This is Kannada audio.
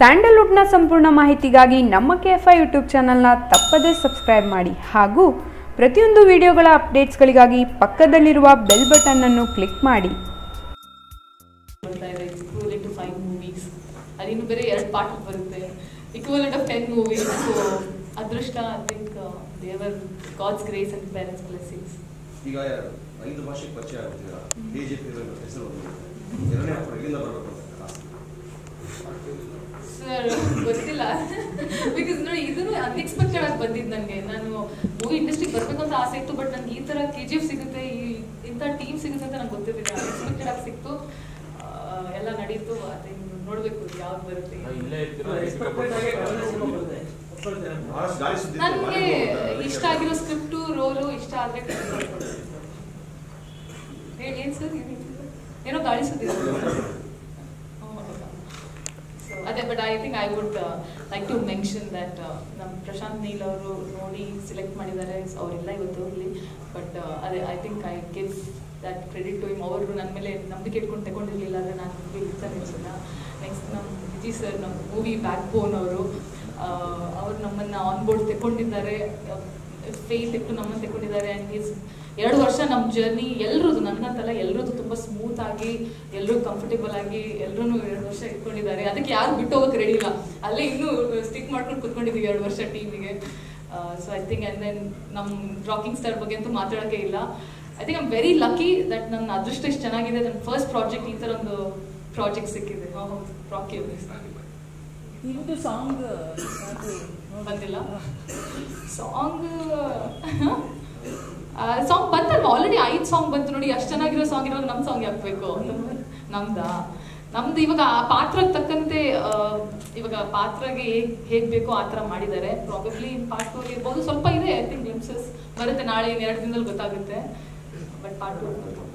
ಸ್ಯಾಂಡಲ್ವುಡ್ನ ಸಂಪೂರ್ಣ ಮಾಹಿತಿಗಾಗಿ ನಮ್ಮ ಕೆ ಎಫ್ ಐ ಯೂಟ್ಯೂಬ್ ಚಾನಲ್ನ ತಪ್ಪದೇ ಸಬ್ಸ್ಕ್ರೈಬ್ ಮಾಡಿ ಹಾಗೂ ಪ್ರತಿಯೊಂದು ವಿಡಿಯೋಗಳ ಅಪ್ಡೇಟ್ಸ್ಗಳಿಗಾಗಿ ಪಕ್ಕದಲ್ಲಿರುವ ಬೆಲ್ ಬಟನ್ ಅನ್ನು ಕ್ಲಿಕ್ ಮಾಡಿ ಬರ್ತಾ ಇದೆ ಇಕ್ವಲೆಂಟ್ ಟು ಫೈವ್ ಮೂವೀಸ್ ಅದಿನ್ನು ಬೇರೆ ಎರಡು ಪಾರ್ಟ್ ಬರುತ್ತೆ equivalent of ten movies so ಅದೃಷ್ಟ ಐ ಥಿಂಕ್ ದೇವರ್ god's grace and parents blessings ಈಗ ಐದು ಭಾಷೆಗೆ ಪರಿಚಯ ಆಗ್ತೀರಾ ಬಿಜೆಪಿ ಹೆಸರು ಬಂದಿದೆ ಎರಡನೇ ಅಪ್ಪ ಇಲ್ಲಿಂದ ಬರಬೇಕು ಅಂತ ಆಸೆ. ಸರ್ ಗೊತ್ತಿಲ್ಲ ಬಿಕಾಸ್ ನೋಡಿ ಇದನ್ನು ಅನ್ಎಕ್ಸ್ಪೆಕ್ಟೆಡ್ ಆಗಿ ಬಂದಿದ್ದು ನನಗೆ ನಾನು ಮೂವಿ ಇಂಡಸ್ಟ್ರಿಗೆ ಬರಬೇಕು ಅಂತ ಆಸೆ ಇತ್ತು ಬಟ್ ನನಗೆ ಈ ಥರ ಕೆ ಜಿ ಎಫ್ ಸಿಗುತ್ತೆ ಈ ಇಂಥ ಟೀಮ್ ಸಿಗುತ್ತೆ ಅಂತ ನಂಗೆ ಗೊತ್ತಿರಲಿಲ್ಲ ಅನ್ಎಕ್ಸ್ಪೆಕ್ಟೆಡ್ ಆಗಿ ಸಿಕ್ತು ಆ, ಎಲ್ಲ ನಡೀತು ಅದೇ ನೋಡಬೇಕು ಯಾವ್ದು ಬರುತ್ತೆ ಇಲ್ಲೇ ಇರ್ತೀರಾ ಬಹಳಷ್ಟು ಗಾಳಿ ಸುದ್ದಿ ಇತ್ತು, ನನಗೆ ಮನೆಗೆ ಹೋಗ್ತಾರೆ. ಇಷ್ಟ ಆಗಿರೋ ಸ್ಕ್ರಿಪ್ಟು ರೋಲು ಇಷ್ಟ ಆದ್ರೆ ಹೇಳಿ ಏನ್ ಸರ್ ಏನೋ ಗಾಳಿ ಸುದ್ದಿ ಅದೇ but I think I would like to mention that ನಮ್ಮ ಪ್ರಶಾಂತ್ ನೀಲ್ ಅವರು ನೋಡಿ ಸೆಲೆಕ್ಟ್ ಮಾಡಿದ್ದಾರೆ ಅವರೆಲ್ಲ ಇವತ್ತು ಇಲ್ಲಿ ಬಟ್ ಅದೇ I think I give that credit to him ಅವರು ನನ್ನ ಮೇಲೆ ನಂಬಿಕೆ ಇಟ್ಕೊಂಡು ತಗೊಂಡಿರ್ಲಿಲ್ಲ ಅಂದರೆ ನಾನು ಮೂವಿ ಇರ್ತಾನೆ ಅನ್ಸಲ್ಲ ನೆಕ್ಸ್ಟ್ ನಮ್ಮ ವಿಜಯ್ ಸರ್ ನಮ್ಮ ಮೂವಿ ಬ್ಯಾಕ್ ಬೋನ್ ಅವರು ಅವ್ರು ನಮ್ಮನ್ನು ಆನ್ ಬೋರ್ಡ್ ತಗೊಂಡಿದ್ದಾರೆ ಫೇತ್ ಇಟ್ಟು ನಮ್ಮನ್ನು ತಗೊಂಡಿದ್ದಾರೆ ಆ್ಯಂಡ್ ಈಸ್ ಎರಡು ವರ್ಷ ನಮ್ಮ ಜರ್ನಿ ಎಲ್ರದ್ದು ನನಗಂತಲ್ಲ ಎಲ್ರದ್ದು ತುಂಬ ಸ್ಮೂತ್ ಆಗಿ ಎಲ್ಲರೂ ಕಂಫರ್ಟೇಬಲ್ ಆಗಿ ಎಲ್ಲರೂ ಎರಡು ವರ್ಷ ಇಟ್ಕೊಂಡಿದ್ದಾರೆ ಅದಕ್ಕೆ ಯಾರು ಬಿಟ್ಟು ಹೋಗಕ್ಕೆ ರೆಡಿ ಇಲ್ಲ ಅಲ್ಲೇ ಇನ್ನೂ ಸ್ಟಿಕ್ ಮಾಡ್ಕೊಂಡು ಕುತ್ಕೊಂಡಿದ್ದೀವಿ ಎರಡು ವರ್ಷ ಟೀಮಿಗೆ so I think and then ನಮ್ಮ ರಾಕಿಂಗ್ ಸ್ಟಾರ್ ಬಗ್ಗೆ ಅಂತೂ ಮಾತಾಡೋಕ್ಕೆ ಇಲ್ಲ I think I'm very lucky that ನನ್ನ ಅದೃಷ್ಟ ಇಷ್ಟು ಚೆನ್ನಾಗಿದೆ ನನ್ನ ಫಸ್ಟ್ ಪ್ರಾಜೆಕ್ಟ್ ಈ ಥರ ಒಂದು ಪ್ರಾಜೆಕ್ಟ್ ಸಿಕ್ಕಿದೆ ಹೌದು ರಾಕಿ ಇದು ಸಾಂಗ್ ಬಂದಿಲ್ಲ ಸಾಂಗ್ ಸಾಂಗ್ ಬಂತಲ್ವಾ ಆಲ್ರೆಡಿ ಐದು ಸಾಂಗ್ ಬಂತು ನೋಡಿ ಅಷ್ಟು ಚೆನ್ನಾಗಿರೋ ಸಾಂಗ್ ಇರೋ ನಮ್ಮ ಸಾಂಗ್ ಹಾಕ್ಬೇಕು ನಮ್ದಾ ನಮ್ದು ಇವಾಗ ಆ ಪಾತ್ರಕ್ಕೆ ತಕ್ಕಂತೆ ಆ, ಇವಾಗ ಪಾತ್ರಗೆ ಹೇಗ್ ಹೇಗ್ ಬೇಕೋ ಆ ಥರ ಮಾಡಿದ್ದಾರೆ ಪ್ರಾಬಬ್ಲಿ ಪಾರ್ಟ್ ಟೂ ಇರ್ಬೋದು ಸ್ವಲ್ಪ ಇದೆ ಐ ಥಿಂಕ್ ಗ್ಲಿಮ್ಸಸ್ ಬರುತ್ತೆ ನಾಳೆ ಎರಡು ದಿನದಲ್ಲಿ ಗೊತ್ತಾಗುತ್ತೆ ಬಟ್ ಪಾರ್ಟ್ ಟೂ